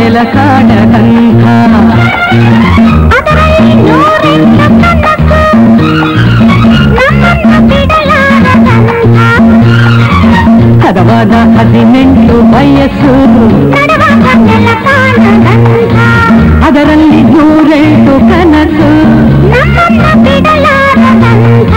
ನೆಲ ಕಾಣದಂಥ ಅದರಲ್ಲಿ ನೂರೆಂಟು ಕನಸು ನಮ್ಮನ್ನು ಬಿಡಲಾರದಂಥ ಹದವಾದ ಹದಿನೆಂಟು ವಯಸ್ಸು ನಡುವಾಗ ನೆಲ ಕಾಣದಂಥ ಅದರಲ್ಲಿ ನೂರೆಂಟು ಕನಸು ನಮ್ಮನ್ನು ಬಿಡಲಾರದಂಥ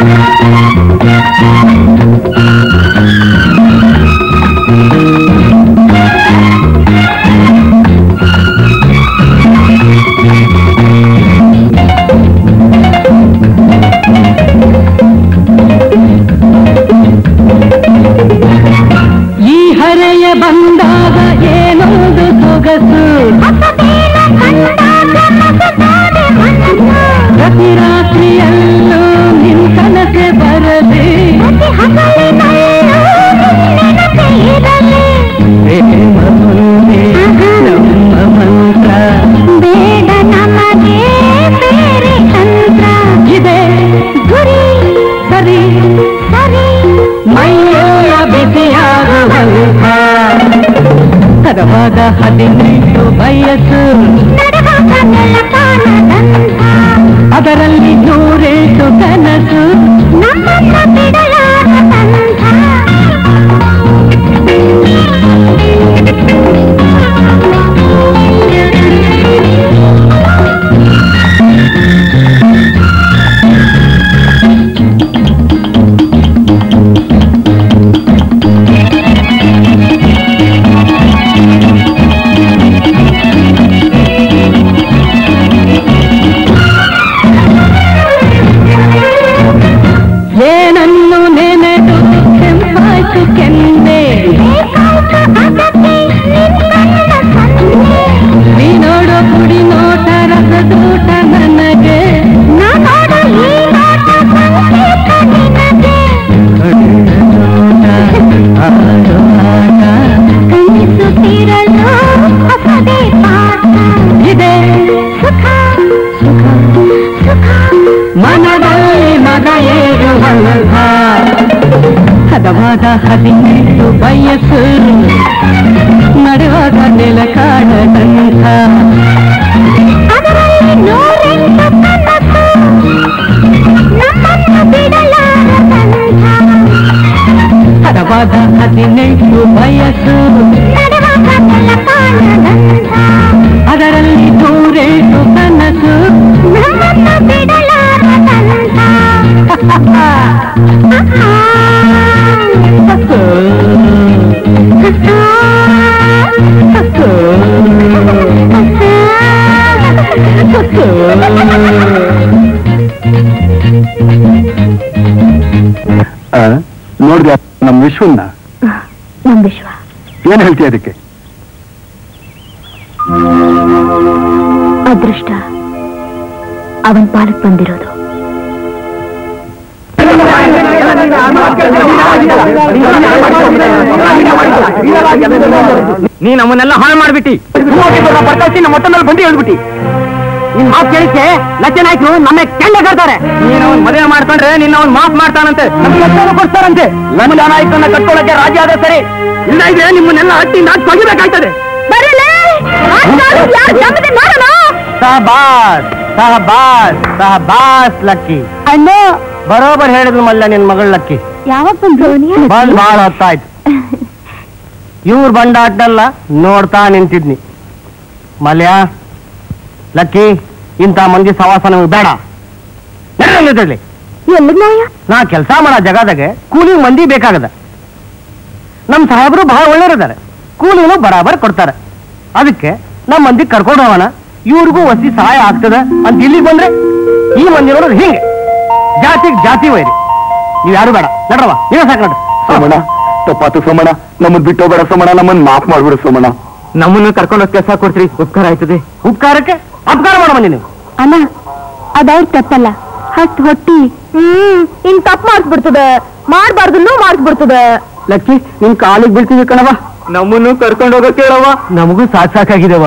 ಈ ಹರೆಯ ಬಂದಾಗ ಏನೊಂದು ಸೊಗಸು ಹೊಸದೇನ ಕಂಡಾಗ ಮಸದಾದೆ ಮನಸ್ಸು ಪ್ರತಿ ರಾತ್ರಿಯಲ್ಲೂ ನಿನ್ ಕನಸೆ ಬರಲಿ ಪ್ರತಿ ಹಗಲಿನಲ್ಲೂ ನೆನಪೇ ಇರಲಿ ಪ್ರೇಮ ಮುಂದೆ ನಮ್ಮ ಮಂತ್ರ ಬೇಡ ನಮಗೆ ಬೇರೆ ತಂತ್ರ ಇದೆ ಗುರಿ ಸರಿ ಸರಿ ಮೈಯೆಲ್ಲ ಬಿಸಿಯಾಗುವಂಥ ಹದವಾದ ಹದಿನೆಂಟು ವಯಸ್ಸು ನಡುವಾಗ ನೆಲ ಕಾಣದಂಥ ಅದರಲ್ಲಿ ನೂರೆಂಟು ಕನಸು ನಮ್ಮನ್ನು ಬಿಡಲಾರದಂಥ ಏನನ್ನು ನೆನೆದು ಕೆಂಪಾಯ್ತು ಕೆನ್ನೆ ಬೇಕಾಯ್ತು ಅದಕ್ಕೆ ನಿನ್ನನ್ನ ಸಂದೆ ನೀ ನೋಡೋ ಕುಡಿ ನೋಟ ರಸದೂಟ ನನಗೆ ನಾನೋಡ ಈ ನೋಟ ಸಂಕೇತ ನಿನಗೆ ಕಣ್ಣ ನೋಟ ಆಡೋ ಆಟ ಕಲಿಸುತ್ತಿರಲು ಹೊಸದೇ ಪಾಠ ಇದೆ ಸುಖ ಸುಖ ಸುಖ ಮನದಲ್ಲಿ ಮಗ ಏರುವಂಥ ಹದವಾದ ಹದಿನೆಂಟು ವಯಸ್ಸು ನಡುವಾಗ ನೆಲ ಕಾಣದಂಥ ಅದರಲ್ಲಿ ನೂರೆಂಟು ಕನಸು ನಮ್ಮನ್ನು ಬಿಡಲಾರದಂಥ ಹದವಾದ ಹದಿನೆಂಟು ವಯಸ್ಸು ನಡುವಾಗ ನೆಲ ಕಾಣದಂಥ ಅದರಲ್ಲಿ ನೂರೆಂಟು ಕನಸು ನಮ್ಮನ್ನು ಬಿಡಲಾರದಂಥ ಹತ್ತು, ಹತ್ತು, ಹತ್ತು. ನೋಡಿದೆ ನಮ್ ವಿಶ್ವನ್ನ ನಮ್ ವಿಶ್ವ ಏನ್ ಹೇಳ್ತೀಯ ಅದಕ್ಕೆ ಅದೃಷ್ಟ ಅವನ್ ಪಾಲಕ್ ಬಂದಿರೋದು ನೀ ನಮ್ಮನ್ನೆಲ್ಲ ಹಾಳು ಮಾಡ್ಬಿಟ್ಟಿ ಬರ್ಕಳಿಸಿ ನಮ್ಮ ಹೊಟ್ಟೆನಲ್ಲಿ ಬಂದು ಹೇಳ್ಬಿಟ್ಟಿ ನಿನ್ ಮಾತು ಕೇಳಿಕ್ಕೆ ಲಜ್ಜನಾಯ್ತು ನಮ್ಮ ಕೆಂಡ ಕರ್ತಾರೆ ನೀನು ಅವ್ನ್ ಮದುವೆ ಮಾಡ್ಕೊಂಡ್ರೆ ನಿನ್ನ ಅವ್ನ್ ಮಾಫ್ ಮಾಡ್ತಾನಂತೆ ನಮ್ಗೆ ಕೊಡ್ತಾರಂತೆ ಲಜ್ಜನಾಯ್ತನ್ನ ಕಟ್ಕೊಳ್ಳಕ್ಕೆ ರಾಜಿ ಆದ್ರೆ ಸರಿ ಇಲ್ಲ ಇದ್ರೆ ನಿಮ್ಮನ್ನೆಲ್ಲ ಹಟ್ಟಿ ನಾಟ್ ತೆಗಿಬೇಕಾಯ್ತದೆ ಸಹಬಾಸ್ ಸಹಬಾಸ್ ಸಹಬಾಸ್ ಲಕ್ಕಿ ಅಣ್ಣ ಬರೋಬರ್ ಹೇಳಿದ್ರು ಮಲ್ಲ ನಿನ್ ಮಗಳ ಲಕ್ಕಿ ಯಾವಾಗ ಬಂದ್ರು ಬಂದ್ ಬಾಳ ಹೊತ್ತಾಯ್ತು ಇವ್ರ ಬಂಡಾಟಲ್ಲ ನೋಡ್ತಾ ನಿಂತಿದ್ನಿ ಮಲ್ಯ ಲಕ್ಕಿ ಇಂಥ ಮಂದಿ ಸವಾಸ ನಮಗೆ ಬೇಡ ನಿಂತಿರ್ಲಿ ಎಲ್ಲಿಗ್ ನಾಯ ನಾ ಕೆಲಸ ಮಾಡೋ ಜಗದಾಗೆ ಕೂಲಿ ಮಂದಿ ಬೇಕಾಗದ ನಮ್ ಸಾಹೇಬರು ಬಹಳ ಒಳ್ಳೆಯರಿದ್ದಾರೆ ಕೂಲಿನೂ ಬರಾಬರ್ ಕೊಡ್ತಾರೆ ಅದಕ್ಕೆ ನಮ್ಮ ಮಂದಿ ಕರ್ಕೊಂಡು ಹೋಗೋಣ ಇವ್ರಿಗೂ ವಸಿ ಸಹಾಯ ಆಗ್ತದ ಅಂತ ಇಲ್ಲಿಗೆ ಬಂದ್ರೆ ಈ ಮಂದಿ ನೋಡೋದು ಹಿಂಗೆ ಜಾತಿಗೆ ಜಾತಿ ವೈರಿ ನೀವು ಯಾರು ಬೇಡ ನಡ್ರವ ನೀವೇ ಸಾಕು ನೋಡ್ರಿ ಸೋಮಣ್ಣ ತಪ್ಪಾತು ಸೋಮಣ್ಣ ನಮ್ಮನ್ ಬಿಟ್ಟೋಗ್ಬೇಡ ಸೋಮಣ್ಣ ನಮ್ಮನ್ ಮಾಫ್ ಮಾಡ್ಬಿಡು ಸೋಮಣ್ಣ ನಮ್ಮನ್ನು ಕರ್ಕೊಂಡು ಕೆಲಸ ಕೊಡ್ತೀರಿ ಉಪಕಾರ ಆಯ್ತದೆ ಉಪಕಾರಕ್ಕೆ ಅಪಕಾರ ಮಾಡೋ ಮಂದಿ ನೀವು ಅಣ್ಣ ಅದವ್ರ ತಪ್ಪಲ್ಲ ಹತ್ ಹೊಟ್ಟಿ ಹ್ಮ್ ಇನ್ ತಪ್ಪು ಮಾಡಿಸ್ಬಿಡ್ತದೆ ಮಾಡ್ಬಾರ್ದನ್ನು ಮಾಡಿಸ್ಬಿಡ್ತದೆ ಲಕ್ಕಿ ನಿನ್ ಕಾಲಿಗೆ ಬೀಳ್ತೀವಿ ಕಣವ ನಮ್ಮನ್ನು ಕರ್ಕೊಂಡು ಹೋಗಕ್ಕೆ ಹೇಳವ ನಮಗೂ ಸಾಕ್ ಸಾಕಾಗಿದೆವ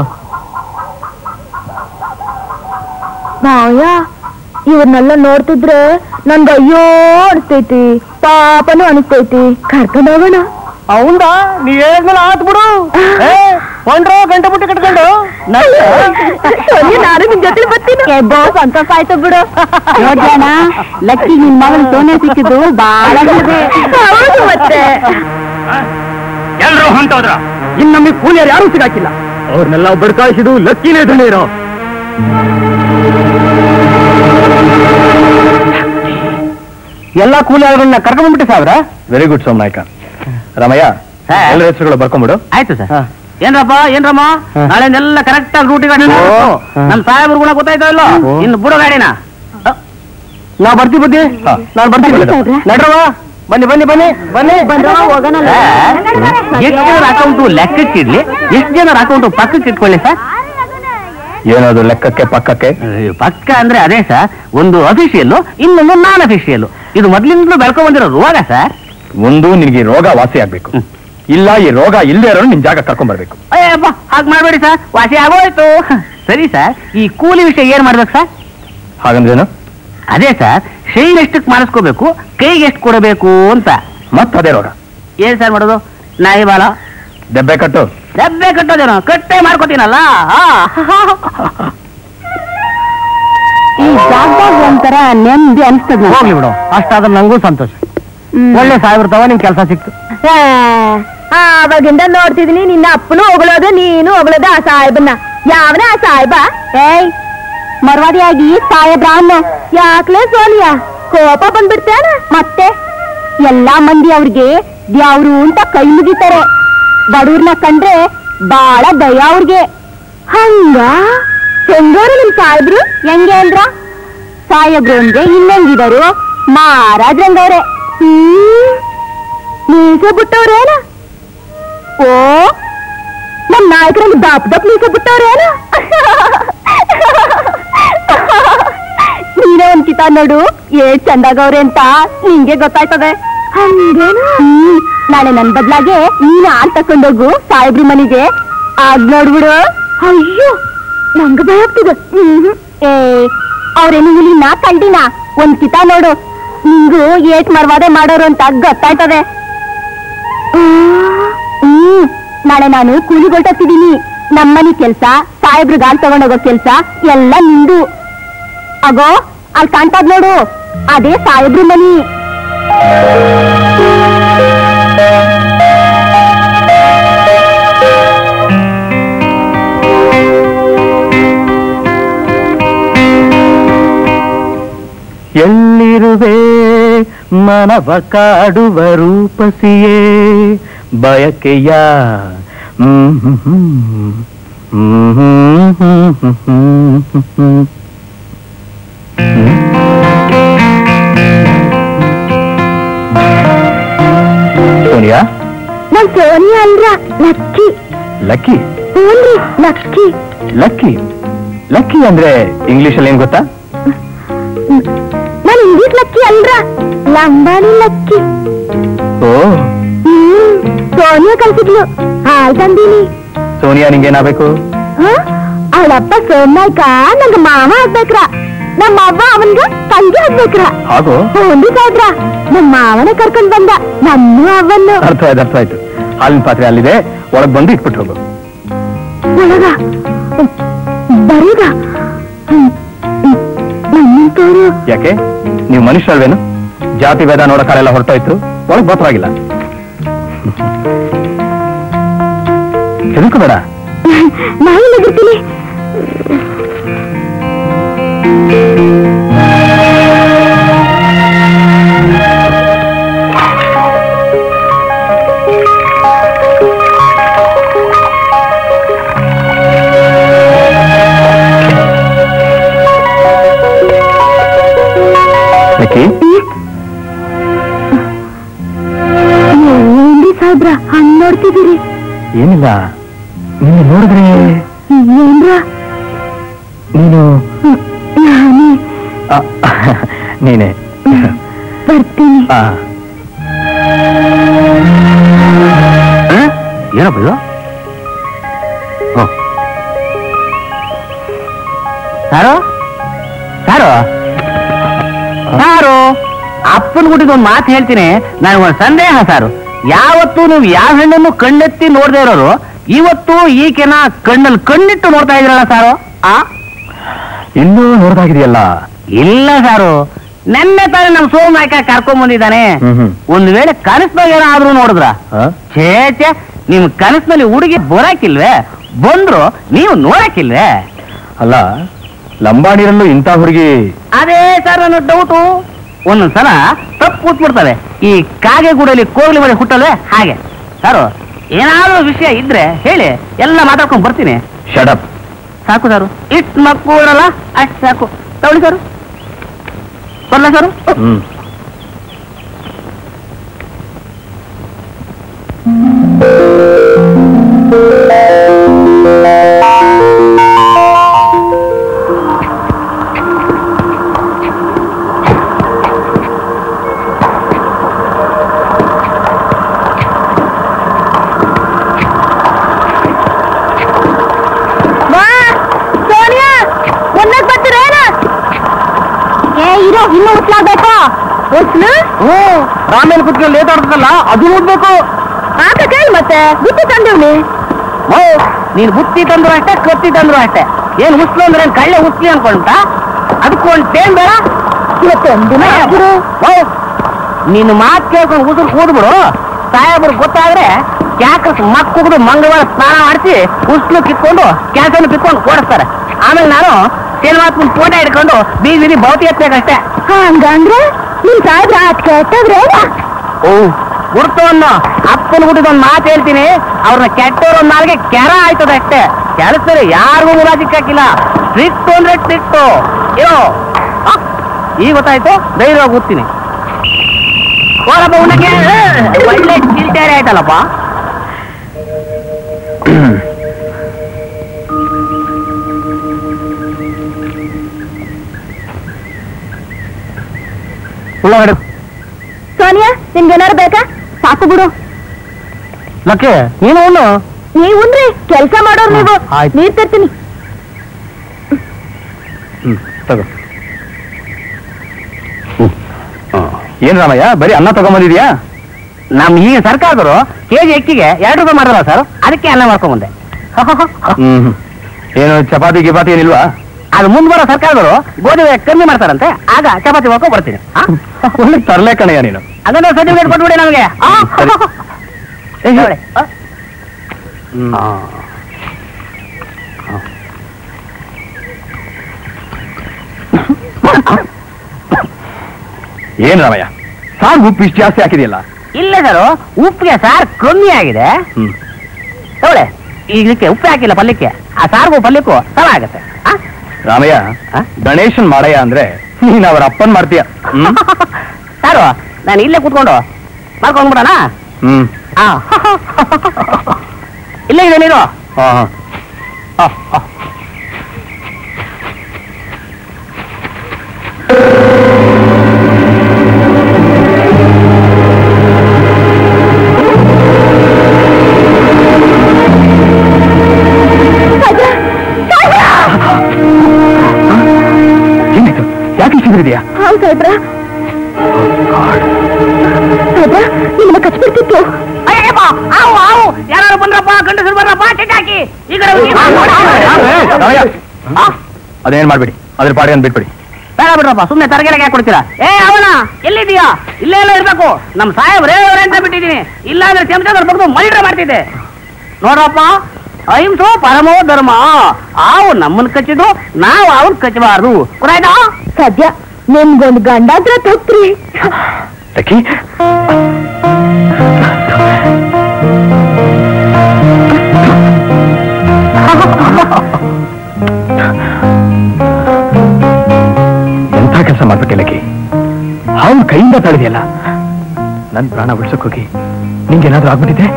ಮಾವಯ್ಯ ಇವ್ರನ್ನೆಲ್ಲ ನೋಡ್ತಿದ್ರೆ ನನ್ಗೆ ಅಯ್ಯೋ ಅನಿಸ್ತೈತಿ ಪಾಪನು ಅನಿಸ್ತೈತಿ ಕರ್ಕೊಂಡು ಹೋಗೋಣ ಅವಂದ ನೀ ಹೇಳಿದ್ಮೇಲೆ ಆತ್ ಬಿಡು ಏ ಕೊಂಡ್ರು ಗಂಟು ಬುಟ್ಟಿ ಕಟ್ಕೊಂಡು ಸೋನಿ ನಾನು ನಿಮ್ ಜೊತೆ ಬರ್ತೀನಿ ಎಬ್ಬೋ ಸಂತೋಷ ಆಯ್ತು ಬಿಡು ನೋಡ್ಯಾಣ ಲಕ್ಕಿ ನಿನ್ ಮಗಳು ಸೋನೆ ಸಿಕ್ಕಿದ್ದು ಬಾಳ ಹೌದು ಮತ್ತೆ ಎಲ್ರು ಹೊಂಟೋದ್ರ ಇನ್ ನಮಗೆ ಕೂಲಿಯರು ಯಾರು ಸಿಗಾಕಿಲ್ಲ ಅವ್ರನ್ನೆಲ್ಲ ಬಡ್ಕಾಯಿಸಿದು ಲಕ್ಕಿನೇ ಧಣಿರೋ ಎಲ್ಲ ಕೂಲಿಯಾಳಗಳನ್ನ ಕರ್ಕೊಂಡ್ಬಿಟ್ಟು ಸಾವಿರ ವೆರಿ ಗುಡ್ ಸೋಮನಾಯ್ಕ ರಾಮಯ್ಯ ಹಾ. ಎಲ್ಲರ ಹೆಸರುಗಳು ಬರ್ಕೊಂಬಿಡು ಆಯ್ತು ಸರ್ ಏನ್ರಪ್ಪ ಏನ್ರಮ್ಮ ಹಾ. ನಾಳೆನೆಲ್ಲ ಕರೆಕ್ಟ್ ಆಗಿ ರೂಟಿಗೆ ಓ. ನಮ್ ಸಾಹೇಬ್ರು ಗುಣ ಗೊತ್ತಾಯ್ತಾ ಇಲ್ಲೋ ಓ. ಇನ್ನು ಬಿಡೋ ಗಾಡಿನ ನಾ ಬರ್ತೀವಿ ಬುದ್ಧಿ ಹಾ. ನಾನು ಬರ್ತೀನಿ ಬನ್ನಿ ಸಾಹೇಬ್ರೆ. ನಡ್ರವ ಬನ್ನಿ ಬನ್ನಿ ಬನ್ನಿ ಬನ್ನಿ ಬಂದ್ರವ್ವ, ಹೋಗೋಣಲ್ಲ. ಎಷ್ಟು ಜನರ ಅಕೌಂಟು ಲೆಕ್ಕಕ್ಕಿಡ್ಲಿ ಎಷ್ಟು ಜನರ ಅಕೌಂಟು ಪಕ್ಕಕ್ಕೆ ಇಟ್ಕೊಳ್ಳಿ ಸರ್ ಏನದು ಲೆಕ್ಕಕ್ಕೆ ಪಕ್ಕಕ್ಕೆ ಪಕ್ಕ ಅಂದ್ರೆ ಅದೇ ಸರ್ ಒಂದು ಅಫಿಷಿಯಲ್ ಇನ್ನೊಂದು ನಾನ್ ಅಫಿಷಿಯಲ್ ಇದು ಮೊದ್ಲಿಂದಲೂ ಬೆಳ್ಕೊಂಡ್ ಬಂದಿರೋ ರೋಗ ಸರ್ ಒಂದು ನಿನಗೆ ಈ ರೋಗ ವಾಸಿ ಆಗ್ಬೇಕು ಹ್ಮ್. ಇಲ್ಲ ಈ ರೋಗ ಇಲ್ಲದೆ ಇರೋನು ನಿನ್ ಜಾಗ ಕರ್ಕೊಂಡ್ ಬರ್ಬೇಕು ಅಯ್ಯಪ್ಪ ಹಾಗೆ ಮಾಡ್ಬೇಡಿ ಸರ್ ವಾಸಿ ಆಗೋಯ್ತು ಸರಿ ಸರ್ ಈ ಕೂಲಿ ವಿಷಯ ಏನ್ ಮಾಡ್ಬೇಕು ಸರ್ ಹಾಗಂದ್ರೇನು ಅದೇ ಸರ್ ಶೈಲ್ ಎಷ್ಟಕ್ಕೆ ಮಾಡಿಸ್ಕೋಬೇಕು ಕೈಗೆ ಎಷ್ಟು ಕೊಡಬೇಕು ಅಂತ ಮತ್ ಅದೇ ರೋಗ ಏನ್ ಸರ್ ಮಾಡೋದು ನಾಯಿ ಬಾಲ ದೆಬ್ಬೆ ಕಟ್ಟು ದಬ್ಬೆ ಕಟ್ಟೋದೇನೋ ಕಟ್ಟೆ ಮಾಡ್ಕೋತೀನಲ್ಲ ಆ. ಈ ಜಾಗದಾಗ ಒಂಥರ ನೆಮ್ಮದಿ ಅನ್ಸ್ತದ ಹೋಗ್ಲಿ ಬಿಡು ಅಷ್ಟಾದ್ರೆ ನಂಗೂ ಸಂತೋಷ ಒಳ್ಳೆ ಸಾಹೇಬ್ರ ತವ ನಿಮ್ ಕೆಲಸ ಸಿಕ್ತು ಅವಾಗಿಂದ ನೋಡ್ತಿದೀನಿ ನಿನ್ನ ಅಪ್ಪನು ಹೊಗಳೋದು ನೀನು ಹೊಗಳೋದು ಆ ಸಾಹೇಬನ್ನ ಯಾವನ ಆ ಸಾಹೇಬ ಏಯ್ ಮರ್ವಾದಿಯಾಗಿ ಸಾಹೇಬ್ರ ಅನ್ನು ಯಾಕ್ಲೆ ಸೋನಿಯಾ ಕೋಪ ಬಂದ್ಬಿಡ್ತೇನ ಮತ್ತೆ ಎಲ್ಲಾ ಮಂದಿ ಅವ್ರಿಗೆ ದ್ಯಾವ್ರು ಅಂತ ಕೈ ಮುಗಿತಾರೆ ಬಡವ್ರನ್ನ ಕಂಡ್ರೆ ಬಾಳ ದಯ ಅವ್ರಿಗೆ ಹಂಗ ಹೆಂಗೋರು ನಿಮ್ ಸಾಹೇಬ್ರು ಹೆಂಗೆ ಅಂದ್ರ ಸಾಹೇಬ್ರು ಅಂದ್ರೆ ಇನ್ನೆಂಗಿದರು ಮಾರಾಜ್ರಂಗವ್ರೆ ಹ್ಮ್ ಮೀಸೆ ಬಿಟ್ಟವ್ರೇನ ಓ ನಮ್ ನಾಯಕರಲ್ಲಿ ದಪ್ ದಪ್ ಮೀಸೆ ಬಿಟ್ಟವ್ರೇನ ನೀನೇ ಒಂದ್ ಕಿತ ನೋಡು ಏಟ್ ಚಂದಾಗವ್ರೆ ಅಂತ ನಿಂಗೆ ಗೊತ್ತಾಯ್ತದೆ ಹಂಗೇನು ಹ್ಮ್ ನಾಳೆ ನನ್ ಬದ್ಲಾಗೆ ನೀನ್ ಆಳ್ ತಕೊಂಡೋಗು ಸಾಹೇಬ್ರಿ ಮನೆಗೆ ಆಗ್ ನೋಡ್ಬಿಡು ಅಯ್ಯೋ ನಂಗ ಭಯ ಆಗ್ತದೆ ಹ್ಮ್ ಏ ಅವ್ರೇನು ಹುಲಿನ ಕಂಡಿನ ಒಂದ್ ಕಿತ ನೋಡು ನಿಂಗು ಏಟ್ ಮರ್ವಾದೆ ಮಾಡೋರು ಅಂತ ಗೊತ್ತಾಯ್ತದೆ ಹ್ಮ್ ನಾಳೆ ನಾನು ಕೂಲಿಗೊಳ್ತಿದ್ದೀನಿ ನಮ್ಮನಿ ಕೆಲ್ಸ ಸಾಹೇಬ್ರು ಗಾಲ್ ತಗೊಂಡೋಗೋ ಕೆಲ್ಸ ಎಲ್ಲ ನಿಂದು ಅಗೋ ಅಲ್ಲಿ ಕಾಣ್ತದ್ ನೋಡು ಅದೇ ಸಾಹೇಬ್ರು ಮನಿ ಎಲ್ಲಿರುವೆ ಮನವ ಕಾಡುವ ರೂಪಸಿಯೇ ಬಯಕೆಯ ಹ್ಮ್ ಹ್ಮ್ ಹ್ಮ್. ಹ್ಮ್ ಹ್ಮ್ ಹ್ಮ್ ಹ್ಮ್ ಹ್ಮ್ ಹ್ಮ್ ಹ್ಮ್. ಸೋನಿಯಾ ನನ್ ಸೋನಿಯಾ ಅಲ್ರ ಲಕ್ಕಿ ಲಕ್ಕಿ ಹ್ಞೂನ್ರಿ ಲಕ್ಕಿ ಲಕ್ಕಿ ಲಕ್ಕಿ ಅಂದ್ರೆ ಇಂಗ್ಲಿಷ್ ಅಲ್ಲಿ ಏನ್ ಗೊತ್ತಾ ನಾನು ಇಂಗ್ಲಿಷ್ ಲಕ್ಕಿ ಅಲ್ರ ಲಂಬಾಣಿ ಲಕ್ಕಿ ಓ ಹ್ಮ್ ಸೋನಿಯಾ ಕಲ್ಸಿದ್ಲು ಹಾಲ್ ತಂದೀನಿ ಸೋನಿಯಾ ನಿಂಗೇನಾಗಬೇಕು ಅವಳಪ್ಪ ಸೋಮ್ನಾಯ್ಕ ನಂಗ ಮಾವ ಆಗ್ಬೇಕ್ರ ನಮ್ಮ ಅವ್ವ ಅವನ್ಗ ತಂಗಿ ಆಗ್ಬೇಕ್ರ ಹಾಗೂ ಹೋಗಿ ಸಾಯ್ಬ್ರ ನಮ್ಮ ಮಾವನ ಕರ್ಕೊಂಡ್ ಬಂದ ನನ್ನ ಅವನ್ನು ಅರ್ಥ ಆಯ್ತು ಅರ್ಥ ಆಯ್ತು ಹಾಲಿನ ಪಾತ್ರೆ ಅಲ್ಲಿದೆ ಒಳಗ್ ಬಂದು ಇಟ್ಬಿಟ್ಟು ಹೋಗು ಒಳಗ ಬರೀಗ ನನ್ನಂತವ್ರು ಯಾಕೆ ನೀವು ಮನುಷ್ಯರಲ್ವೇನು ಜಾತಿ ಭೇದ ನೋಡೋ ಕಾಲೆಲ್ಲ ಹೊರಟೋಯ್ತು ಒಳಗ್ ಬತ್ತವಾಗಿಲ್ಲ ತಿಳ್ಕೊಬೇಡ ನಾ ಇಲ್ಲಿಗಿರ್ತೀನಿ ಲಕ್ಕಿ ಏನ್ರಿ ಸಾಹೇಬ್ರ ಹಂಗ್ ನೋಡ್ತಿದ್ದೀರಿ ಏನಿಲ್ಲ ನೀನು ನೋಡಿದ್ರೆ ಏನ್ರ ನೀನು ನಾನೇ ಆ, ನೀನೆ ಬರ್ತೀನಿ ಆ, ಹ? ಏನಪ್ಪ ಇದು ಓ. ಯಾರು ಯಾರು ಯಾರು ಅಪ್ಪನ ಗುಟ್ಟಿಗೆ ಒಂದು ಮಾತು ಹೇಳ್ತೀನಿ ನನಗೆ ಒಂದು ಸಂದೇಹ ಸಾರು ಯಾವತ್ತೂ ನೀವು ಯಾವ ಹೆಣ್ಣನ್ನು ಕಣ್ಣೆತ್ತಿ ನೋಡದೇ ಇರೋರು ಇವತ್ತು ಈಕೆನ ಕಣ್ಣಲ್ಲಿ ಕಣ್ಣಿಟ್ಟು ನೋಡ್ತಾ ಇದ್ರಲ್ಲ ಸಾರು ಆ ಇನ್ನೂ ನೋಡ್ದಾಗಿದೆಯಲ್ಲ ಇಲ್ಲ ಸಾರು ನೆನ್ನೆ ತಾನೇ ನಮ್ ಸೋಮನಾಯ್ಕ ಕರ್ಕೊಂಡ್ ಬಂದಿದ್ದಾನೆ ಹ್ಮ್ ಹ್ಮ್ ಒಂದ್ ವೇಳೆ ಕನಸ್ನಾಗ ಏನಾದ್ರೂ ನೋಡಿದ್ರ ಆ? ಛೇ ಛೇ ನಿಮ್ ಕನಸಿನಲ್ಲಿ ಹುಡುಗಿ ಬರಾಕಿಲ್ವೇ ಬಂದ್ರು ನೀವು ನೋಡಕ್ಕಿಲ್ವೇ ಅಲ್ಲ ಲಂಬಾಣಿರಲ್ಲೂ ಇಂಥ ಹುಡುಗಿ ಅದೇ ಸರ್ ನನ್ನ ಡೌಟು ಒಂದೊಂದ್ಸಲ ತಪ್ಪು ಕೂತ್ಬಿಡ್ತವೆ ಈ ಕಾಗೆ ಗೂಡಲ್ಲಿ ಕೋಗ್ಲಿ ಮನೆ ಹುಟ್ಟಲ್ವೇ ಹಾಗೆ ಸರ್ ಏನಾದ್ರೂ ವಿಷಯ ಇದ್ರೆ ಹೇಳಿ ಎಲ್ಲ ಮಾತಾಡ್ಕೊಂಡ್ ಬರ್ತೀನಿ ಶಡಪ್ ಸಾಕು ಸರ್ ಇಟ್ ಮಕ್ಕಳಲ್ಲ ಅಷ್ಟು ಸಾಕು ತಗೊಳ್ಳಿ ಸರ್ ಬರ್ಲಾ ಸರ್ ಹ್ಮ್ ಬಾ ಸೋನಿಯಾ ಮುಂದಕ್ಕೆ ಬರ್ತೀರೇನ ಏ ಇರೋ ಇನ್ನೂ ಉಸ್ಲಾಗ್ಬೇಕು ಉಸ್ಲು ಹ್ಞೂ ರಾಮೇಲ್ ಕುತ್ಕೊಂಡು ಲೇಟ್ ಆಡ್ತದಲ್ಲ ಅದು ನೋಡ್ಬೇಕು ಆಕ ಕೇಳಿ ಮತ್ತೆ ಬುತ್ತಿ ತಂದಿವ್ನಿ ಓ ನೀನ್ ಬುತ್ತಿ ತಂದ್ರು ಅಷ್ಟೇ ಕತ್ತಿ ತಂದ್ರು ಅಷ್ಟೇ ಏನ್ ಉಸ್ಲು ಅಂದ್ರೆ ಏನ್ ಕಳ್ಳೆ ಉಸ್ಲಿ ಅನ್ಕೊಂಡ ಅದಕ್ಕೆ ಒಂದ್ ಟೇಮ್ ಬೇಡ ಇವತ್ತೊಂದಿನ ಆಗಿರು ಓ ನೀನು ಮಾತು ಕೇಳ್ಕೊಂಡು ಉಸಿರು ಕೂದ್ಬಿಡು ಸಾಹೇಬ್ರು ಗೊತ್ತಾದ್ರೆ ಕ್ಯಾಕಸ್ ಮಕ್ಕಳು ಮಂಗಳವಾರ ಸ್ನಾನ ಮಾಡಿಸಿ ಉಸ್ಲು ಕಿತ್ಕೊಂಡು ಕ್ಯಾಸನ್ನು ಕಿತ್ಕೊಂಡು ಓಡಿಸ್ತಾರೆ ಆಮೇಲೆ ನಾನು ಸಿನಿಮಾತ್ಮನ್ ಫೋಟೋ ಹಿಡ್ಕೊಂಡು ಬೀದಿ ಬೀದಿ ಭೌತಿ ಎತ್ತಬೇಕಷ್ಟೇ ಹಂಗಂದ್ರೆ ನಿಮ್ ಸಾಹೇಬ್ರ ಆತ್ ಕೆಟ್ಟವ್ರೆ ಓ ಗುರ್ತು ಅನ್ನೋ ಅಪ್ಪನ ಹುಟ್ಟಿದ ಒಂದು ಮಾತು ಹೇಳ್ತೀನಿ ಅವ್ರನ್ನ ಕೆಟ್ಟವ್ರ ಒಂದ್ ನಾಲ್ಗೆ ಕೆರ ಆಯ್ತದ ಅಷ್ಟೇ ಕೆಲಸದಲ್ಲಿ ಯಾರಿಗೂ ಮುಲಾಜಿಕ್ಕಾಕಿಲ್ಲ ಸ್ಟ್ರಿಕ್ಟ್ ಅಂದ್ರೆ ಸ್ಟ್ರಿಕ್ಟು ಇರೋ ಆ, ಈಗ ಗೊತ್ತಾಯ್ತು ಧೈರ್ಯವಾಗಿ ಓದ್ತೀನಿ ಹೋರಪ್ಪ ಉಣ್ಣಕ್ಕೆ ಒಳ್ಳೆ ಚಿಲ್ಟೇರೆ ಆಯ್ತಲ್ಲಪ್ಪ ಉಳ್ಳಾಗಡ್ಡೆ ಸೋನಿಯಾ ನಿನ್ಗೇನಾರು ಬೇಕಾ ಸಾಕು ಬಿಡು ಲಕ್ಕೆ ನೀನು ಉಣ್ಣು ನೀವು ಉಂಡ್ರಿ ಕೆಲ್ಸ ಮಾಡೋರು ನೀವು ಹ್ಮ್, ಆಯ್ತು. ನೀರ್ ತರ್ತೀನಿ ಹ್ಮ್ ತಗೋ ಏನ್ ರಾಮಯ್ಯ ಬರೀ ಅನ್ನ ತಗೊಂಬಂದಿದ್ಯಾ ನಮ್ ಈಗ ಸರ್ಕಾರದವರು ಕೆಜಿ ಅಕ್ಕಿಗೆ ಎರಡು ರೂಪಾಯಿ ಮಾಡಲ್ಲ ಸರ್ ಅದಕ್ಕೆ ಅನ್ನ ಮಾಡ್ಕೊಂಡ್ ಬಂದೆ ಹ್ಮ್ ಏನು ಚಪಾತಿ ಗಿಪಾತಿ ಏನಿಲ್ವಾ ಅದು ಮುಂದ್ ಬರೋ ಸರ್ಕಾರದವರು ಗೋಧಿ ಕಮ್ಮಿ ಮಾಡ್ತಾರಂತೆ ಆಗ ಚಪಾತಿ ಮಾಡ್ಕೊಂಡ್ ಬರ್ತೀನಿ ಆ? ಒಳ್ಳೆ ತರ್ಲೆ ಕಣಯ್ಯ ನೀನು ಅದನ್ನ ಸರ್ಟಿಫಿಕೇಟ್ ಕೊಟ್ಬಿಡಿ ನಮಗೆ ಆ? ಸರಿ. ಏ, ಹೇಳಿ. ಆ? ಏನ್ ರಾಮಯ್ಯ ಸಾರ್ ಉಪ್ಪು ಇಷ್ಟು ಜಾಸ್ತಿ ಹಾಕಿದೆಯಲ್ಲ ಇಲ್ಲ ಸರ್ ಉಪ್ಪಿಗೆ ಸಾರ್ ಕಮ್ಮಿ ಆಗಿದೆ ಹ್ಮ್ ತಗೊಳ್ಳೆ ಈಗ ಇದಕ್ಕೆ ಉಪ್ಪು ಹಾಕಿಲ್ಲ ಪಲ್ಯಕ್ಕೆ ಆ ಸಾರ್ಗೂ ಪಲ್ಯಕ್ಕೂ ಸಮ ಆಗುತ್ತೆ ಆ? ರಾಮಯ್ಯ ಆ? ಗಣೇಶನ್ ಮಾಡಯ್ಯ ಅಂದ್ರೆ ನೀನ್ ಅವ್ರ ಅಪ್ಪನ್ ಮಾಡ್ತೀಯ ಹ್ಮ್ ಸಾರು ನಾನು ಇಲ್ಲೇ ಕೂತ್ಕೊಂಡು ಮಾಡ್ಕೊಂಡ್ಬಿಡೋಣ ಹ್ಮ್ ಆ. ಇಲ್ಲೇ ಇದೆ ನೀರು ಹಾ ಹಾ ಏನಾಯ್ತು ಯಾಕೆ ಇಷ್ಟಿದ್ರಿದ್ಯಾ ಹೌದು ಸಾಹೇಬ್ರ ಸಾಹೇಬ್ರ ನಿಮ್ಮನ್ನ ಕಚ್ಬಿಡ್ತಿತ್ತು ಅಯ್ಯಪ್ಪ ಆವು ಆವು ಯಾರು ಬಂದ್ರಪ್ಪ ಗಂಡಸರು ಬಂದ್ರಪ್ಪ ಚೆಕ್ ಹಾಕಿ ಈ ಕಡೆ ಹೋಗಿ. ರಾಮಯ್ಯ ಆ, ಅದೇನ್ ಮಾಡ್ಬೇಡಿ ಅದ್ರ ಪಾಡಿಗೆ ಬಿಟ್ಬಿಡಿ ಬೇಡ ಬಿಡ್ರಪ್ಪ ಸುಮ್ನೆ ತರಗೆಲೆಗೆ ಯಾಕೆ ಕೊಡ್ತೀರಾ ಏ ಅವನ ಎಲ್ಲಿದೀಯಾ ಇಲ್ಲೇ ಎಲ್ಲ ಇರ್ಬೇಕು ನಮ್ ಸಾಹೇಬ್ರೇ ಅವ್ರೆ ಅಂತ ಬಿಟ್ಟಿದೀನಿ ಇಲ್ಲ ಅಂದ್ರೆ ಚಮಚದ್ರ ಬಗ್ದು ಮಲಿಡ್ರೆ ಮಾಡ್ತಿದ್ದೆ ನೋಡ್ರಪ್ಪ ಅಹಿಂಸೋ ಪರಮೋ ಧರ್ಮ ಆವು ನಮ್ಮನ್ನ ಕಚ್ಚಿದ್ರು ನಾವು ಅವನ್ ಕಚ್ಚಬಾರ್ದು ಗೊತ್ತಾಯ್ತಾ ಸದ್ಯ ನಿಮ್ಗೊಂದು ಗಂಡಾದ್ರ ತೊಕ್ರಿ ಲಕ್ಕಿ ಎಂಥ ಕೆಲಸ ಮಾಡ್ಬಿಟ್ಟೆ ಲಕ್ಕಿ ಹಾವು ಕೈಯಿಂದ ತಳೆದಿಯಲ್ಲ ನನ್ ಪ್ರಾಣ ಉಳ್ಸಕ್ ಹೋಗಿ ನಿಂಗೇನಾದ್ರೂ ಆಗ್ಬಿಟ್ಟಿದೆ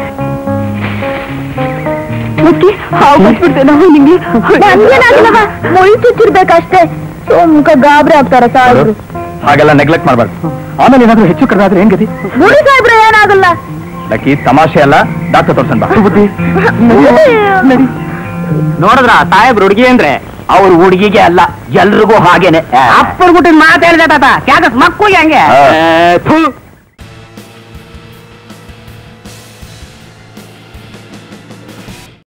ಮುಕ್ಕಿ ಹಾವು ಕಚ್ಬಿಡ್ತೇನೆ ನಿಂಗೆ ನನ್ಗೇನಾಗಿಲ್ಲವ ಮುಳ್ ಚುಚ್ಚಿರ್ಬೇಕಷ್ಟೇ ಸುಮ್ಕ ಗಾಬರಿ ಆಗ್ತಾರ ಸಾಹೇಬ್ರು ಹಾಗೆಲ್ಲ ನೆಗ್ಲೆಕ್ಟ್ ಮಾಡ್ಬಾರ್ದು ಆಮೇಲೆ ಏನಾದ್ರೂ ಹೆಚ್ಚು ಕಡಿಮೆ ಆದ್ರೆ ಏನ್ ಗತಿ ಗುಡಿ ಸಾಹೇಬ್ರು ಏನಾಗಲ್ಲ ಲಕ್ಕಿ ತಮಾಷೆ ಅಲ್ಲ ಡಾಕ್ಟರ್ ತೋರ್ಸನ್ ಬಾ ಬುದ್ಧಿ ನೋಡಿದ್ರ ಸಾಹೇಬ್ರು ಹುಡುಗಿ ಅಂದ್ರೆ ಅವ್ರ ಹುಡುಗಿಗೆ ಅಲ್ಲ ಎಲ್ರಿಗೂ ಹಾಗೇನೆ ಅಪ್ಪರ್ ಗುಟ್ಟಿನ ಮಾತು ಹೇಳಿದ ತಾತ ಕ್ಯಾಕಸ್ ಮಕ್ಕಳಿಗೆ ಹಂಗೆ ಆ, ಥು.